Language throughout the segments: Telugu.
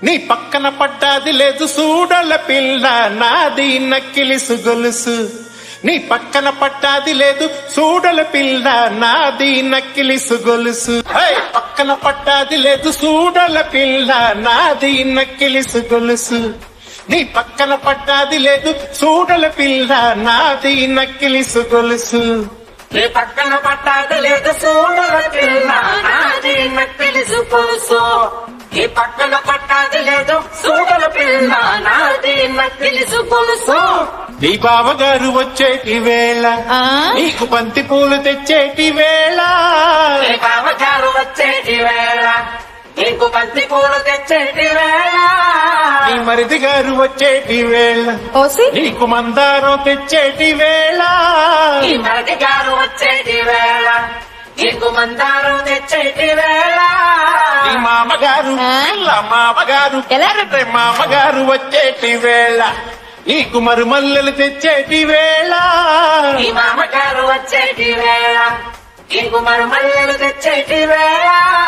నీ పక్కన పడ్డాది లేదు సూడల పిల్ల నాది నక్కిలిసు గొలుసు నీ పక్కన పట్టాది లేదు సూడల పిల్ల నాది నక్కిలిసు గొలుసు హే! పక్కన పట్టాది లేదు సూడల పిల్ల నాది నక్కిలిసు గొలుసు నీ పక్కన పట్టాది లేదు సూడల పిల్ల నాది నక్కిలిసు గొలుసు నీ పక్కన పట్టాది లేదు సూడల పిల్ల నాది నక్కిలిసు పొలుసు నీ పక్కన పట్టాది లేదు సూడల పిల్ల నాది నక్కిలిసు పొలుసు నీ బావగారు వచ్చేటి వేళ ఆ? నీకు బంతి పూలు తెచ్చేటి వేళ నీ బావగారు వచ్చేటి వేళ నీకు బంతి పూలు తెచ్చేటి వేళ నీ మరిది గారు వచ్చేటి వేళ ఓసి నీకు మందారం తెచ్చేటి వేళ నీ మరది గారు వచ్చేటి వేళ నీకు మందారం తెచ్చేటి వేళ నీ మామగారు ఆ? పిల్ల మామగారు ఎలా? అంటే మామగారు వచ్చేటి వేళ నీకు మరుమల్లెలు తెచ్చేటి వేళ నీ మామగారు వచ్చేటి వేళ నీకు మరుమల్లెలు తెచ్చేటి వేళ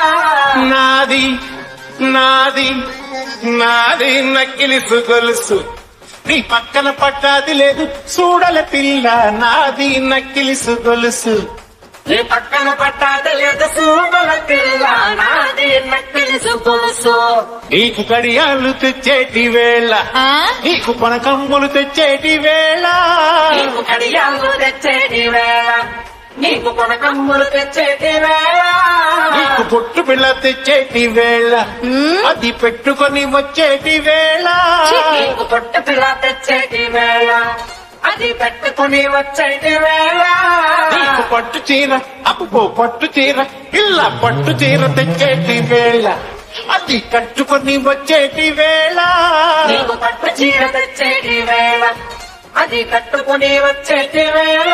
నాది నాది నాది నక్కిలిసు గొలుసు నీ పక్కన పట్టాది లేదు చూడల పిల్ల నాది నక్కిలిసు గొలుసు నీ పక్కన పట్టాది లేదు సూడల పిల్ల నాది నక్కిలిసు పులుసు నీకు కడియాలు తెచ్చేటి వేళ ఆ? నీకు పనకమ్ములు తెచ్చేటి వేళ నీకు కడియాలు తెచ్చేటి వేళ నీకు కొనకమ్ములు తెచ్చేటి వేళ నీకు పొట్టు పిల్ల తెచ్చేటి వేళ అది పెట్టుకొని వచ్చేటి వేళ నీకు పొట్టు పిల్ల తెచ్చేటి వేళ అది పెట్టుకుని వచ్చేటి వేళ నీకు పట్టు చీర అప్పు పట్టు చీర పిల్ల పట్టు చీర తెచ్చేటి వేళ అది కట్టుకొని వచ్చేటి వేళ నీకు పట్టు చీర తెచ్చేటి వేళ అది కట్టుకుని వచ్చేటి వేళ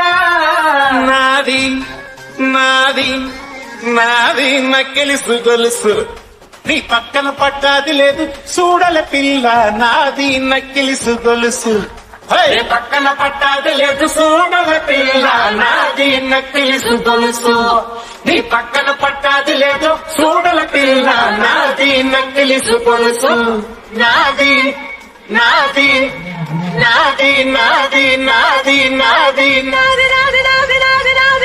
నాది నాది నాది నక్కిలిసు గొలుసు నీ పక్కన పట్టాది లేదు చూడల పిల్ల నాది నక్కిలిసు గొలుసు హే! నీ పక్కన పట్టాది లేదు సూడల పిల్ల నాది నక్కిలిసు గొలుసు నీ పక్కన పట్టాది లేదు సూడల పిల్ల నాది నక్కిలిసు గొలుసు నాది నాది నాది నాది నాది నాది నాది నాది నాది నాది నాది